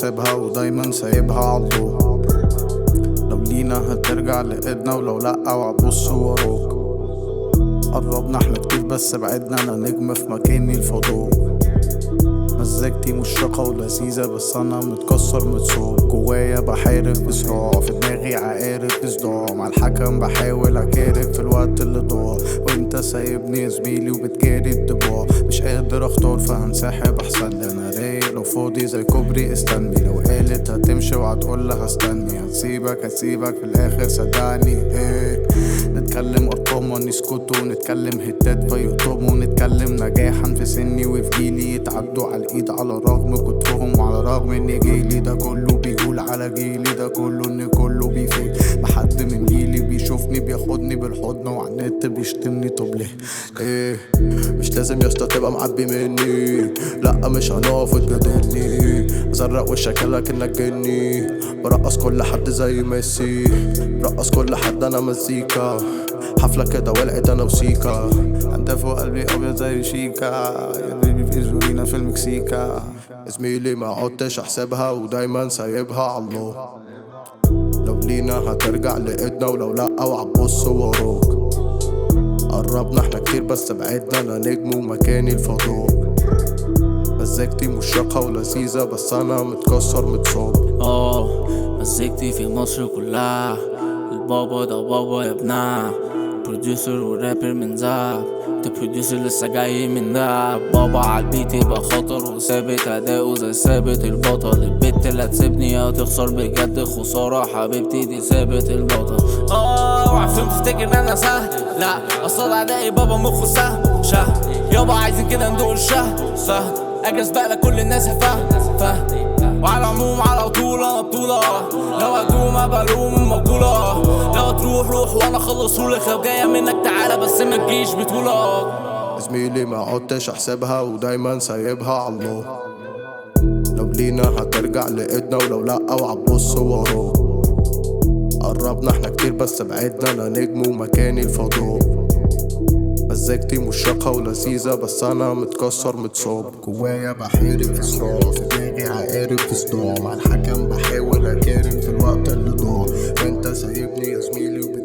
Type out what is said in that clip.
حسابها ودايما سايبها عالله لو لينا هترجع لإيدنا ولو لأ وهتبص وراك قربنا احنا كتير بس بعدنا انا نجم في مكاني الفضاء مزاجتي مشرقة ولذيذة بس أنا متكسر متصاب جوايا بحارب بصراع في دماغي عقارب بصداع مع الحكم بحاول أكارب في الوقت اللي ضاع وأنت سايبني يا زميلي وبتجاري الطباع مش قادر أختار فهنسحب أحسن لي أنا رايق لو فاضي زي كوبري استني لو قالت هتمشي وهتقول لها استني هتسيبك هتسيبك في الآخر صدقني إيه نتكلم ارقام ونسكتوا نتكلم هتات فيقطبوا نتكلم نجاحا في سني وفي جيلي يتعدوا على الايد على رغم كترهم وعلى رغم ان جيلي ده كله بيقول على جيلي ده كله ان كله بيفيد محد من جيلي بيشوفني بياخدني بالحضن وعلى النت بيشتمني طب ليه ايه مش لازم يا اسطى تبقى معبي مني لا مش هنقف وتجادلني ازرق وشك لكنك جني برقص كل حد زي ميسي برقص كل حد انا مزيكا حفلة كده ولعت انا وسيكا انت فوق قلبي ابيض زي شيكا يا بيبي في زورينا في المكسيكا زميلي ما عدتش احسبها ودايما سايبها عالله لو لينا هترجع لإيدنا ولو لأ وهتبص وراك قربنا احنا كتير بس بعدنا انا نجم ومكاني الفضاء مزاجتي مشرقة ولذيذة بس انا متكسر متصاب اه مزيكتي في مصر كلها البابا ده بابا يا ابنها بروديوسر ورابر من زعب ده بروديوسر لسه جاي من دهب بابا عالبيت يبقى خطر وثابت اداؤه زي ثابت البطل البت اللي هتسيبني هتخسر بجد خسارة حبيبتي دي ثابت البطل اه وعفين تفتكر ان انا سهل لا اصل اعدائي بابا مخه سهل شهر يابا عايزين كده ندوق الشهر سهل اجلس بقى لكل الناس فاهم فاهم وعلى العموم على طول انا بطولة لو هدوم ابقى لوم مقولة لو تروح روح وانا اخلصهولك لو جاية منك تعالى بس ما تجيش بطولة زميلي ما عدتش احسبها ودايما سايبها عالله لو لينا هترجع لإيدنا ولو لأ وهتبص وراك قربنا احنا كتير بس بعدنا انا نجم ومكاني الفضاء مزاجتي مشرقة ولذيذة بس أنا متكسر متصاب جوايا بحارب في صراع في دماغي عقارب في صداع مع الحكم بحاول أكارم في الوقت اللي ضاع وأنت سايبني يا زميلي وبت